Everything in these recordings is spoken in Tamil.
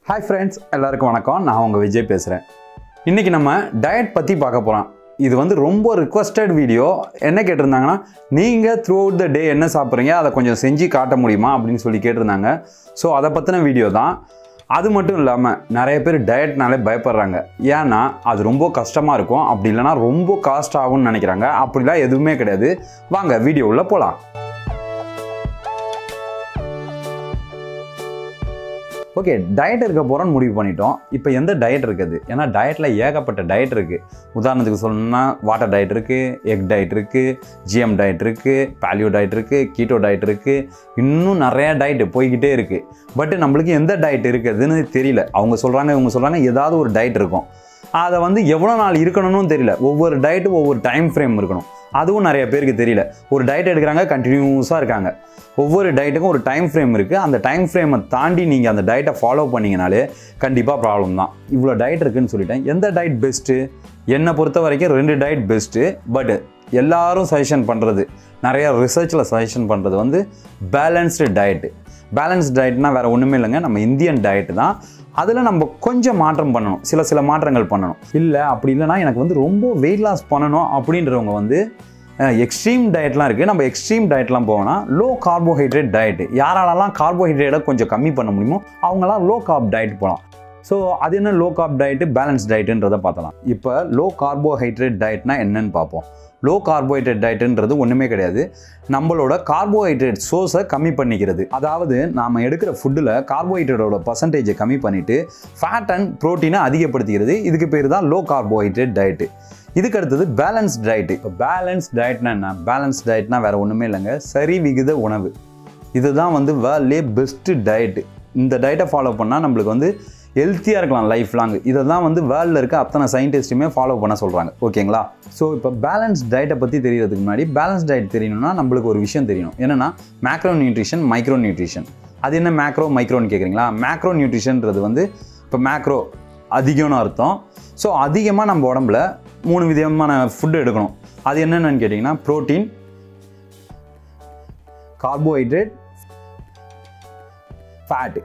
ஹாய் ஃப்ரெண்ட்ஸ் எல்லாருக்கும் வணக்கம் நான் உங்கள் விஜய் பேசுகிறேன் இன்றைக்கி நம்ம டயட் பற்றி பார்க்க போகிறோம் இது வந்து ரொம்ப ரிக்வஸ்டட் வீடியோ என்ன கேட்டிருந்தாங்கன்னா நீங்கள் த்ரூ அவுட் த டே என்ன சாப்பிட்றீங்க அதை கொஞ்சம் செஞ்சு காட்ட முடியுமா அப்படின்னு சொல்லி கேட்டிருந்தாங்க ஸோ அதை பற்றின வீடியோ தான் அது மட்டும் இல்லாமல் நிறைய பேர் டயட்னாலே பயப்படுறாங்க ஏன்னா அது ரொம்ப கஷ்டமாக இருக்கும் அப்படி இல்லைன்னா ரொம்ப காஸ்ட் ஆகும்னு நினைக்கிறாங்க அப்படிலாம் எதுவுமே கிடையாது வாங்க வீடியோவில் போகலாம் ஓகே டயட் இருக்க போகிறோன்னு முடிவு பண்ணிட்டோம் இப்போ எந்த டயட் இருக்குது ஏன்னா டயட்டில் ஏகப்பட்ட டயட் இருக்குது உதாரணத்துக்கு சொல்லணும்னா வாட்டர் டயட் இருக்குது எக் டயட் இருக்குது ஜிஎம் டயட் இருக்குது பேலியோ டயட் இருக்குது கீட்டோ டயட் இருக்குது இன்னும் நிறைய டயட் போய்கிட்டே இருக்குது பட் நம்மளுக்கு எந்த டயட் இருக்குதுன்னு தெரியல அவங்க சொல்கிறாங்க இவங்க சொல்கிறாங்க ஏதாவது ஒரு டயட் இருக்கும் அதை வந்து எவ்வளோ நாள் இருக்கணும்னு தெரியல ஒவ்வொரு டயட்டும் ஒவ்வொரு டைம் ஃப்ரேம் இருக்கணும் அதுவும் நிறைய பேருக்கு தெரியல ஒரு டயட் எடுக்கிறாங்க கண்டினியூஸாக இருக்காங்க ஒவ்வொரு டயட்டுக்கும் ஒரு டைம் ஃப்ரேம் இருக்குது அந்த டைம் ஃப்ரேமை தாண்டி நீங்கள் அந்த டயட்டை ஃபாலோ பண்ணீங்கனாலே கண்டிப்பாக ப்ராப்ளம் தான் இவ்வளோ டயட் இருக்குன்னு சொல்லிட்டேன் எந்த டயட் பெஸ்ட்டு என்னை பொறுத்த வரைக்கும் ரெண்டு டயட் பெஸ்ட்டு பட் எல்லாரும் சஜஷன் பண்ணுறது நிறைய ரிசர்ச்சில் சஜஷன் பண்ணுறது வந்து பேலன்ஸ்டு டயட்டு பேலன்ஸ் டயட்னா வேறு ஒன்றுமே இல்லைங்க நம்ம இந்தியன் டயட் தான் அதில் நம்ம கொஞ்சம் மாற்றம் பண்ணணும் சில சில மாற்றங்கள் பண்ணணும் இல்லை அப்படி இல்லைன்னா எனக்கு வந்து ரொம்ப வெயிட் லாஸ் பண்ணணும் அப்படின்றவங்க வந்து எக்ஸ்ட்ரீம் டயட்லாம் இருக்குது நம்ம எக்ஸ்ட்ரீம் டயட்லாம் போவோம்னா லோ கார்போஹைட்ரேட் டயட் யாராலலாம் கார்போஹைட்ரேட்டை கொஞ்சம் கம்மி பண்ண முடியுமோ அவங்களாம் லோ கார்ப் டயட் போகலாம் ஸோ அது என்ன லோ கார்ப் டயட்டு பேலன்ஸ் டயட்டுன்றதை பார்த்தலாம் இப்போ லோ கார்போஹைட்ரேட் டயட்னா என்னன்னு பார்ப்போம் லோ கார்போஹைட்ரேட் டயட்டுன்றது ஒன்றுமே கிடையாது நம்மளோட கார்போஹைட்ரேட் சோர்ஸை கம்மி பண்ணிக்கிறது அதாவது நாம் எடுக்கிற ஃபுட்டில் கார்போஹைட்ரேட்டோட பர்சன்டேஜை கம்மி பண்ணிவிட்டு ஃபேட் அண்ட் ப்ரோட்டீனை அதிகப்படுத்திக்கிறது இதுக்கு பேர் தான் லோ கார்போஹைட்ரேட் டயட்டு இதுக்கு அடுத்தது பேலன்ஸ் டயட்டு இப்போ பேலன்ஸ் டயட்னா என்ன பேலன்ஸ் டயட்னா வேறு ஒன்றுமே இல்லைங்க சரி விகித உணவு இதுதான் வந்து வேர்ல்ட்லே பெஸ்ட்டு டயட்டு இந்த டயட்டை ஃபாலோ பண்ணால் நம்மளுக்கு வந்து ஹெல்த்தியாக இருக்கலாம் லைஃப் லாங் இதை தான் வந்து வேர்ல்டில் இருக்க அத்தனை சயின்டிஸ்ட்டுமே ஃபாலோ பண்ண சொல்கிறாங்க ஓகேங்களா ஸோ இப்போ பேலன்ஸ் டயட்டை பற்றி தெரியறதுக்கு முன்னாடி பேலன்ஸ் டயட் தெரியணும்னா நம்மளுக்கு ஒரு விஷயம் தெரியணும் என்னென்னா மேக்ரோ நியூட்ரிஷன் மைக்ரோ நியூட்ரிஷன் அது என்ன மேக்ரோ மைக்ரோன்னு கேட்குறீங்களா மேக்ரோ நியூட்ரிஷன்றது வந்து இப்போ மேக்ரோ அதிகம்னு அர்த்தம் ஸோ அதிகமாக நம்ம உடம்புல மூணு விதமான ஃபுட்டு எடுக்கணும் அது என்னென்னு கேட்டிங்கன்னா ப்ரோட்டீன் கார்போஹைட்ரேட் ஃபேட்டு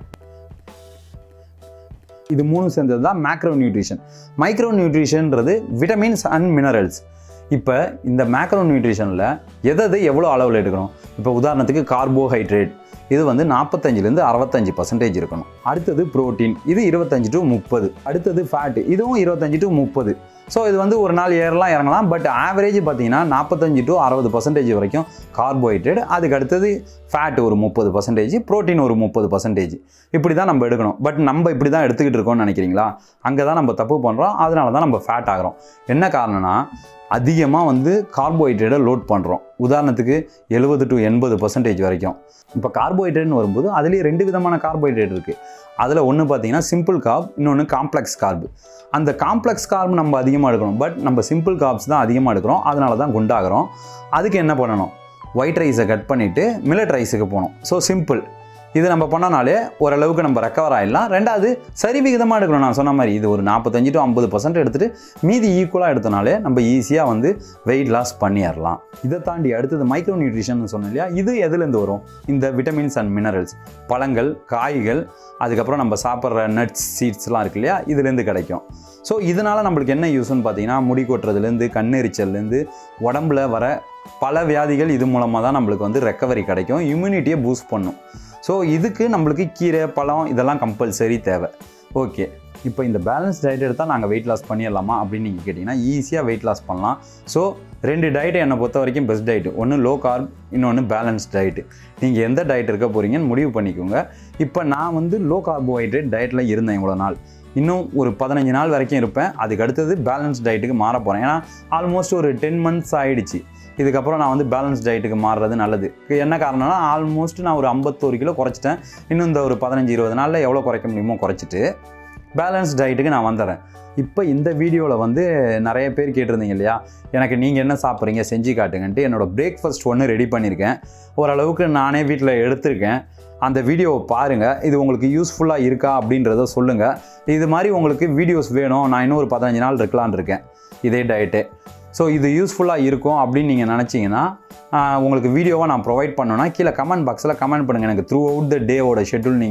இது மூணு சேர்ந்தது தான் மேக்ரோ நியூட்ரிஷன் மைக்ரோ நியூட்ரிஷன்ன்றது விட்டமின்ஸ் அண்ட் மினரல்ஸ் இப்போ இந்த மேக்ரோ நியூட்ரிஷனில் எதை எவ்வளோ அளவில் எடுக்கணும் இப்போ உதாரணத்துக்கு கார்போஹைட்ரேட் இது வந்து நாற்பத்தஞ்சிலேருந்து அறுபத்தஞ்சு பர்சன்டேஜ் இருக்கணும் அடுத்தது ப்ரோட்டீன் இது இருபத்தஞ்சு டு முப்பது அடுத்தது ஃபேட்டு இதுவும் இருபத்தஞ்சு டு முப்பது ஸோ இது வந்து ஒரு நாள் ஏறலாம் இறங்கலாம் பட் ஆவரேஜ் பார்த்தீங்கன்னா நாற்பத்தஞ்சு டு அறுபது பர்சன்டேஜ் வரைக்கும் கார்போஹைட்ரேட் அதுக்கு அடுத்தது ஃபேட் ஒரு முப்பது பர்சன்டேஜ் ப்ரோட்டீன் ஒரு முப்பது பர்சன்டேஜ் இப்படி தான் நம்ம எடுக்கணும் பட் நம்ம இப்படி தான் எடுத்துக்கிட்டு இருக்கோம்னு நினைக்கிறீங்களா அங்கே தான் நம்ம தப்பு பண்ணுறோம் அதனால தான் நம்ம ஃபேட் ஆகிறோம் என்ன காரணம்னா அதிகமாக வந்து கார்போஹைட்ரேட்டை லோட் பண்ணுறோம் உதாரணத்துக்கு எழுபது டு எண்பது பர்சன்டேஜ் வரைக்கும் இப்போ கார்போஹைட்ரேட்னு வரும்போது அதுலேயே ரெண்டு விதமான கார்போஹைட்ரேட் இருக்குது அதில் ஒன்று பார்த்தீங்கன்னா சிம்பிள் கார்ப் இன்னொன்று காம்ப்ளெக்ஸ் கார்பு அந்த காம்ப்ளெக்ஸ் கார்ப் நம்ம அதிகமாக எடுக்கணும் பட் நம்ம சிம்பிள் கார்ப்ஸ் தான் அதிகமாக எடுக்கிறோம் அதனால தான் குண்டாகிறோம் அதுக்கு என்ன பண்ணணும் ஒயிட் ரைஸை கட் பண்ணிவிட்டு மில்லட் ரைஸுக்கு போகணும் ஸோ சிம்பிள் இது நம்ம பண்ணனாலே ஓரளவுக்கு நம்ம ரெக்கவர் ஆகிடலாம் ரெண்டாவது சரி விகிதமாக எடுக்கணும் நான் சொன்ன மாதிரி இது ஒரு நாற்பத்தஞ்சு டு ஐம்பது பர்சன்ட் எடுத்துகிட்டு மீதி ஈக்குவலாக எடுத்தனாலே நம்ம ஈஸியாக வந்து வெயிட் லாஸ் பண்ணிடலாம் இதை தாண்டி அடுத்தது மைக்ரோ நியூட்ரிஷன் சொன்னோம் இல்லையா இது எதுலேருந்து வரும் இந்த விட்டமின்ஸ் அண்ட் மினரல்ஸ் பழங்கள் காய்கள் அதுக்கப்புறம் நம்ம சாப்பிட்ற நட்ஸ் சீட்ஸ்லாம் இருக்கு இல்லையா இதுலேருந்து கிடைக்கும் ஸோ இதனால் நம்மளுக்கு என்ன யூஸ்னு பார்த்தீங்கன்னா முடி கொட்டுறதுலேருந்து கண்ணெரிச்சல்லேருந்து உடம்புல வர பல வியாதிகள் இது மூலமாக தான் நம்மளுக்கு வந்து ரெக்கவரி கிடைக்கும் இம்யூனிட்டியை பூஸ்ட் பண்ணும் ஸோ இதுக்கு நம்மளுக்கு கீரை பழம் இதெல்லாம் கம்பல்சரி தேவை ஓகே இப்போ இந்த பேலன்ஸ் டயட் எடுத்தால் நாங்கள் வெயிட் லாஸ் பண்ணிடலாமா அப்படின்னு நீங்கள் கேட்டிங்கன்னா ஈஸியாக வெயிட் லாஸ் பண்ணலாம் ஸோ ரெண்டு டயட்டு என்னை பொறுத்த வரைக்கும் பெஸ்ட் டயட்டு ஒன்று லோ கார்ப் இன்னொன்று பேலன்ஸ் டயட்டு நீங்கள் எந்த டயட் இருக்க போகிறீங்கன்னு முடிவு பண்ணிக்கோங்க இப்போ நான் வந்து லோ கார்போஹைட்ரேட் டயட்டில் இருந்தேன் இவ்வளோ நாள் இன்னும் ஒரு பதினஞ்சு நாள் வரைக்கும் இருப்பேன் அதுக்கு அடுத்தது பேலன்ஸ் டயட்டுக்கு மாற போகிறேன் ஏன்னா ஆல்மோஸ்ட் ஒரு டென் மந்த்ஸ் ஆகிடுச்சு இதுக்கப்புறம் நான் வந்து பேலன்ஸ் டயட்டுக்கு மாறுறது நல்லது என்ன காரணம்னா ஆல்மோஸ்ட் நான் ஒரு ஐம்பத்தோரு கிலோ குறைச்சிட்டேன் இன்னும் இந்த ஒரு பதினஞ்சு இருபது நாளில் எவ்வளோ குறைக்க முடியுமோ குறைச்சிட்டு பேலன்ஸ் டயட்டுக்கு நான் வந்துடுறேன் இப்போ இந்த வீடியோவில் வந்து நிறைய பேர் கேட்டிருந்தீங்க இல்லையா எனக்கு நீங்கள் என்ன சாப்பிட்றீங்க செஞ்சு காட்டுங்கன்ட்டு என்னோடய பிரேக்ஃபாஸ்ட் ஒன்று ரெடி பண்ணியிருக்கேன் ஓரளவுக்கு நானே வீட்டில் எடுத்திருக்கேன் அந்த வீடியோவை பாருங்கள் இது உங்களுக்கு யூஸ்ஃபுல்லாக இருக்கா அப்படின்றத சொல்லுங்கள் இது மாதிரி உங்களுக்கு வீடியோஸ் வேணும் நான் இன்னும் ஒரு பதினஞ்சு நாள் இருக்கலான் இருக்கேன் இதே டயட்டு ஸோ இது யூஸ்ஃபுல்லாக இருக்கும் அப்படின்னு நீங்கள் நினச்சிங்கன்னா ஆஹ், உங்களுக்கு வீடியோவாக நான் ப்ரொவைட் பண்ணோன்னா கீழே கமெண்ட் பாக்ஸில் கமெண்ட் பண்ணுங்கள் எனக்கு த்ரூ அவுட் த டேவோட ஷெட்யூல் நீங்கள்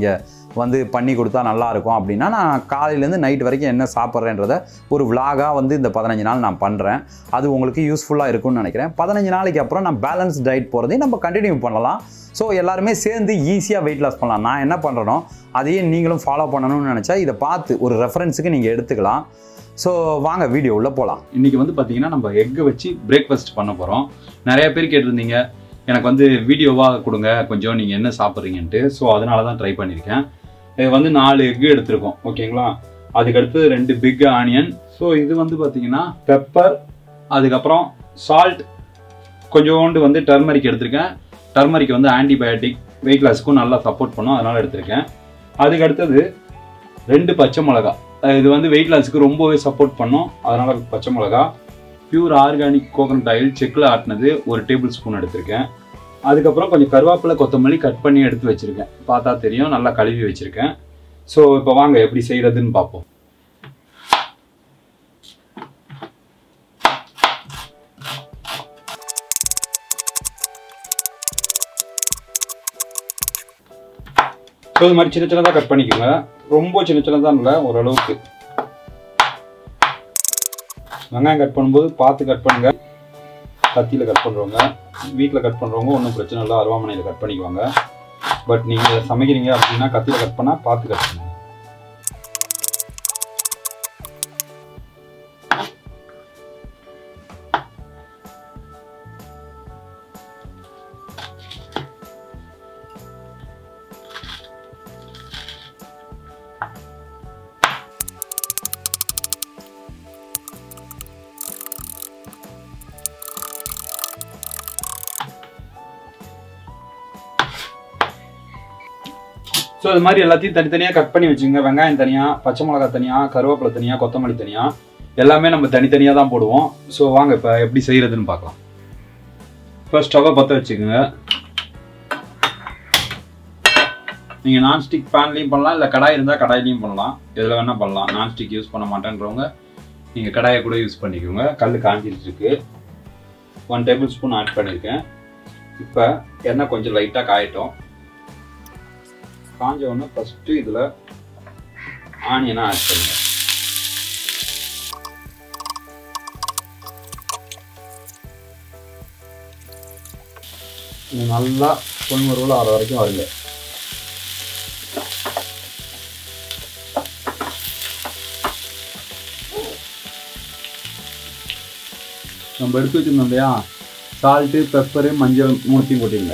வந்து பண்ணி கொடுத்தா நல்லா இருக்கும் அப்படின்னா நான் காலையிலேருந்து நைட் வரைக்கும் என்ன சாப்பிட்றேன்றத ஒரு விலாகாக வந்து இந்த பதினஞ்சு நாள் நான் பண்ணுறேன் அது உங்களுக்கு யூஸ்ஃபுல்லாக இருக்கும்னு நினைக்கிறேன் பதினஞ்சு நாளைக்கு அப்புறம் நான் பேலன்ஸ் டயட் போகிறதையும் நம்ம கண்டினியூ பண்ணலாம் ஸோ எல்லாருமே சேர்ந்து ஈஸியாக வெயிட் லாஸ் பண்ணலாம் நான் என்ன பண்ணுறேனோ அதையே நீங்களும் ஃபாலோ பண்ணணும்னு நினச்சா இதை பார்த்து ஒரு ரெஃபரன்ஸுக்கு நீங்கள் எடுத்துக்கலாம் ஸோ வாங்க வீடியோ உள்ள போகலாம் இன்னைக்கு வந்து பார்த்தீங்கன்னா நம்ம எக்கை வச்சு பிரேக்ஃபாஸ்ட் பண்ண போகிறோம் நிறைய பேர் கேட்டிருந்தீங்க எனக்கு வந்து வீடியோவாக கொடுங்க கொஞ்சம் நீங்கள் என்ன சாப்பிட்றீங்கன்ட்டு ஸோ அதனால தான் ட்ரை பண்ணியிருக்கேன் இது வந்து நாலு எக்கு எடுத்திருக்கோம் ஓகேங்களா அதுக்கடுத்து ரெண்டு பிக் ஆனியன் ஸோ இது வந்து பார்த்தீங்கன்னா பெப்பர் அதுக்கப்புறம் சால்ட் கொஞ்சோண்டு வந்து டர்மரிக் எடுத்திருக்கேன் டர்மரிக் வந்து ஆன்டிபயோட்டிக் வெயிட் லாஸ்க்கும் நல்லா சப்போர்ட் பண்ணும் அதனால எடுத்திருக்கேன் அதுக்கு அடுத்தது ரெண்டு பச்சை மிளகா அஹ் இது வந்து வெயிட் லாஸ்க்கு ரொம்பவே சப்போர்ட் பண்ணும் அதனால பச்சை மிளகா பியூர் ஆர்கானிக் கோகனட் ஆயில் செக்கில் ஆட்டினது ஒரு டேபிள் ஸ்பூன் எடுத்திருக்கேன் அதுக்கப்புறம் கொஞ்சம் கருவேப்பிலை கொத்தமல்லி கட் பண்ணி எடுத்து வச்சிருக்கேன் பார்த்தா தெரியும் நல்லா கழுவி வச்சிருக்கேன் ஸோ இப்போ வாங்க எப்படி செய்யறதுன்னு பார்ப்போம் ஸோ இது மாதிரி சின்ன சின்னதாக கட் பண்ணிக்கோங்க ரொம்ப சின்ன சின்னதாக இல்லை ஓரளவுக்கு வெங்காயம் கட் பண்ணும்போது பார்த்து கட் பண்ணுங்க கத்தியில் கட் பண்ணுறவங்க வீட்டில் கட் பண்ணுறவங்க ஒன்றும் பிரச்சனை இல்லை அருவாமனையில் கட் பண்ணிக்குவாங்க பட் நீங்கள் சமைக்கிறீங்க அப்படின்னா கத்தியில் கட் பண்ணால் பார்த்து கட் பண்ணுங்க ஸோ இது மாதிரி எல்லாத்தையும் தனித்தனியாக கட் பண்ணி வச்சுங்க வெங்காயம் தனியாக பச்சை மிளகா தனியாக கருவேப்பிலை தனியாக கொத்தமல்லி தனியாக எல்லாமே நம்ம தனித்தனியாக தான் போடுவோம் ஸோ வாங்க இப்போ எப்படி செய்கிறதுன்னு பார்க்கலாம் ஃபர்ஸ்ட் ஸ்டவ்வை பற்ற வச்சுக்கோங்க நீங்கள் நான்ஸ்டிக் பேன்லேயும் பண்ணலாம் இல்லை கடாய் இருந்தால் கடாயிலையும் பண்ணலாம் எதில் வேணால் பண்ணலாம் நான்ஸ்டிக் யூஸ் பண்ண மாட்டேன்றவங்க நீங்கள் கடாயை கூட யூஸ் பண்ணிக்கோங்க கல் காஞ்சிட்டு இருக்கு ஒன் டேபிள் ஸ்பூன் ஆட் பண்ணியிருக்கேன் இப்போ எண்ணெய் கொஞ்சம் லைட்டாக காயட்டும் காஞ்ச உடனே ஃபஸ்ட்டு இதில் ஆனியனை ஆட் பண்ணுங்க இது நல்லா பொன்முருவில் ஆற வரைக்கும் வருங்க நம்ம எடுத்து வச்சிருந்தோம் இல்லையா சால்ட்டு பெப்பரு மஞ்சள் மூணுத்தையும் கொட்டிடுங்க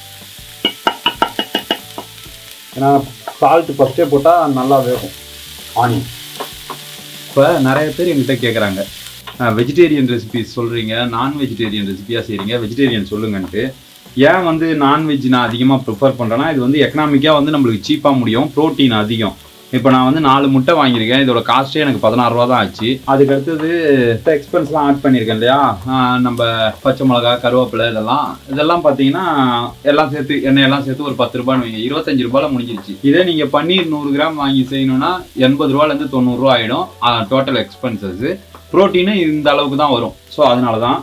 ஏன்னா சால்ட் ஃபஸ்ட்டே போட்டால் நல்லா வேகும் ஆனியன் இப்போ நிறைய பேர் எங்கிட்ட கேட்குறாங்க வெஜிடேரியன் ரெசிபிஸ் சொல்கிறீங்க நான் வெஜிடேரியன் ரெசிபியாக செய்கிறீங்க வெஜிடேரியன் சொல்லுங்கன்ட்டு ஏன் வந்து நான்வெஜ் நான் அதிகமாக ப்ரிஃபர் பண்ணுறேன்னா இது வந்து எக்கனாமிக்காக வந்து நம்மளுக்கு சீப்பாக முடியும் ப்ரோட்டீன் அதிகம் இப்போ நான் வந்து நாலு முட்டை வாங்கியிருக்கேன் இதோட காஸ்ட்டே எனக்கு பதினாறு ரூபா தான் ஆச்சு அதுக்கு அடுத்தது எக்ஸ்பென்ஸ்லாம் ஆட் பண்ணியிருக்கேன் இல்லையா ஆஹ் நம்ம பச்சை மிளகா கருவேப்பிலை இதெல்லாம் இதெல்லாம் பார்த்தீங்கன்னா எல்லாம் சேர்த்து எண்ணெய் எல்லாம் சேர்த்து ஒரு பத்து ரூபான்னு வைங்க இருபத்தஞ்சு ரூபாயில் முடிஞ்சிருச்சு இதே நீங்கள் பன்னீர் நூறு கிராம் வாங்கி செய்யணும்னா எண்பது ரூபாலேருந்து தொண்ணூறுரூவா ஆகிடும் டோட்டல் எக்ஸ்பென்சஸ் ப்ரோட்டீனு இந்த அளவுக்கு தான் வரும் ஸோ அதனால தான்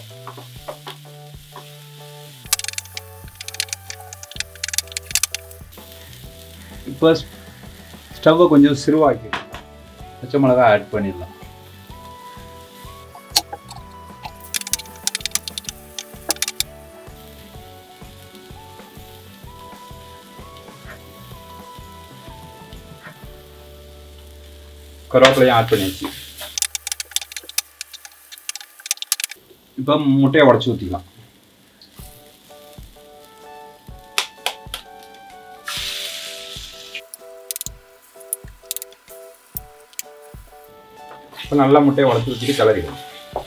இப்போ ஸ்டவ்வை கொஞ்சம் சிறுவாக்கி பச்சை மிளகா ஆட் பண்ணிடலாம் கருவேப்பிலையும் ஆட் பண்ணியாச்சு இப்போ முட்டையை உடச்சி ஊற்றிக்கலாம் இப்போ நல்லா முட்டையை உடச்சி ஊற்றிட்டு கிளறிடும்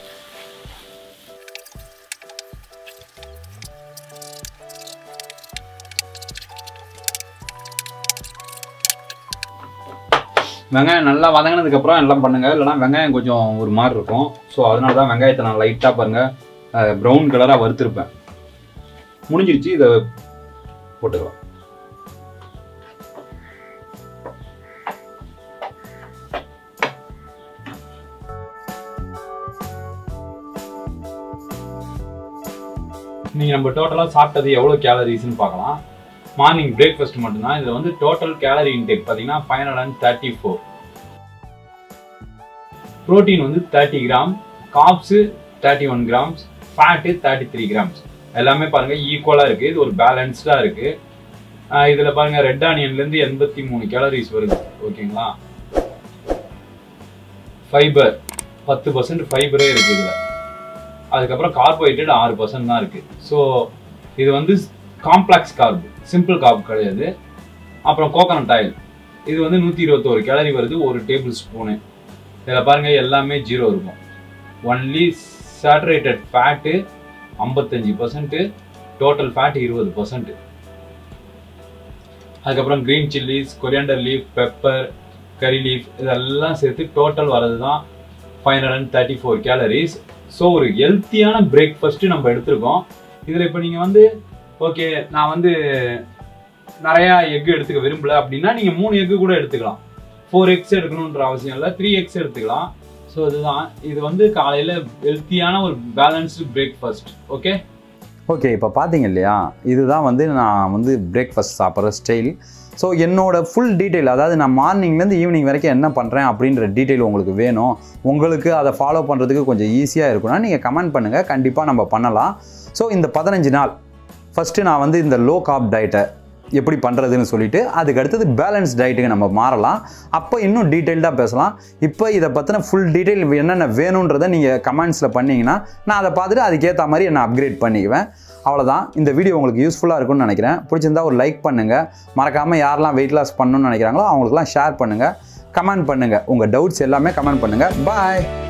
வெங்காயம் நல்லா வதங்கினதுக்கு அப்புறம் எல்லாம் பண்ணுங்க இல்லைனா வெங்காயம் கொஞ்சம் ஒரு மாதிரி இருக்கும் ஸோ அதனால தான் வெங்காயத்தை நான் லைட்டாக பாருங்க ப்ரௌன் கலராக வறுத்துருப்பேன் முடிஞ்சிருச்சு இதை போட்டுக்கலாம் நீங்கள் நம்ம டோட்டலாக சாப்பிட்டது எவ்வளோ கேலரிஸ்ன்னு பார்க்கலாம் மார்னிங் பிரேக்ஃபாஸ்ட் மட்டும்தான் இதில் வந்து டோட்டல் கேலரி இன்டேக் பார்த்தீங்கன்னா five hundred and thirty four protein வந்து thirty gram carbs thirty one grams fat thirty three grams எல்லாமே பாருங்க ஈக்குவலாக இருக்குது இது ஒரு பேலன்ஸ்டாக இருக்குது இதில் பாருங்க ரெட் ஆனியன்லேருந்து எண்பத்தி மூணு கேலரிஸ் வருது ஓகேங்களா ஃபைபர் பத்து பர்சன்ட் ஃபைபரே இருக்குது இதில் அதுக்கப்புறம் கார்போஹைட்ரேட் ஆறு பர்சன்ட் தான் இருக்குது ஸோ இது வந்து காம்ப்ளெக்ஸ் கார்ப் சிம்பிள் கார்ப் கிடையாது அப்புறம் கோகனட் ஆயில் இது வந்து நூற்றி இருபத்தோரு கேலரி வருது ஒரு டேபிள் ஸ்பூனு இதில் பாருங்க எல்லாமே ஜீரோ இருக்கும் ஒன்லி சேட்டரேட்டட் ஃபேட்டு ஐம்பத்தஞ்சு பர்சன்ட்டு டோட்டல் ஃபேட் இருபது பர்சன்ட் அதுக்கப்புறம் green chillies coriander leaf pepper curry leaf இதெல்லாம் சேர்த்து டோட்டல் வரது தான் five hundred and thirty four calories so ஒரு ஹெல்த்தியான பிரேக்ஃபாஸ்ட்டு நம்ம எடுத்திருக்கோம் இதில் இப்போ நீங்கள் வந்து ஓகே நான் வந்து நிறையா எக் எடுத்துக்க விரும்பல அப்படின்னா நீங்கள் மூணு எக்கு கூட எடுத்துக்கலாம் ஃபோர் எக்ஸ் எடுக்கணுன்ற அவசியம் இல்லை த்ரீ எக்ஸ் எடுத்துக்கலாம் ஸோ இதுதான் இது வந்து காலையில் ஹெல்த்தியான ஒரு பேலன்ஸ்டு பிரேக்ஃபாஸ்ட் ஓகே ஓகே இப்போ பார்த்தீங்க இல்லையா இதுதான் வந்து நான் வந்து பிரேக்ஃபாஸ்ட் சாப்பிட்ற ஸ்டைல் ஸோ என்னோட ஃபுல் டீட்டெயில் அதாவது நான் மார்னிங்லேருந்து ஈவினிங் வரைக்கும் என்ன பண்ணுறேன் அப்படின்ற டீட்டெயில் உங்களுக்கு வேணும் உங்களுக்கு அதை ஃபாலோ பண்ணுறதுக்கு கொஞ்சம் ஈஸியாக இருக்கும்னா நீங்கள் கமெண்ட் பண்ணுங்கள் கண்டிப்பாக நம்ம பண்ணலாம் ஸோ இந்த பதினஞ்சு நாள் ஃபஸ்ட்டு நான் வந்து இந்த லோ காப் டயட்டை எப்படி பண்ணுறதுன்னு சொல்லிட்டு அதுக்கு அடுத்தது பேலன்ஸ் டயட்டுக்கு நம்ம மாறலாம் அப்போ இன்னும் டீட்டெயில்டாக பேசலாம் இப்போ இதை பற்றின ஃபுல் டீட்டெயில் என்னென்ன வேணுன்றதை நீங்கள் கமெண்ட்ஸில் பண்ணிங்கன்னா நான் அதை பார்த்துட்டு அதுக்கேற்ற மாதிரி நான் அப்கிரேட் பண்ணிக்குவேன் அவ்வளோதான் இந்த வீடியோ உங்களுக்கு யூஸ்ஃபுல்லாக இருக்கும்னு நினைக்கிறேன் பிடிச்சிருந்தா ஒரு லைக் பண்ணுங்கள் மறக்காமல் யாரெல்லாம் வெயிட் லாஸ் பண்ணணும்னு நினைக்கிறாங்களோ அவங்களுக்குலாம் ஷேர் பண்ணுங்கள் கமெண்ட் பண்ணுங்கள் உங்கள் டவுட்ஸ் எல்லாமே கமெண்ட் பண்ணுங்கள் பாய்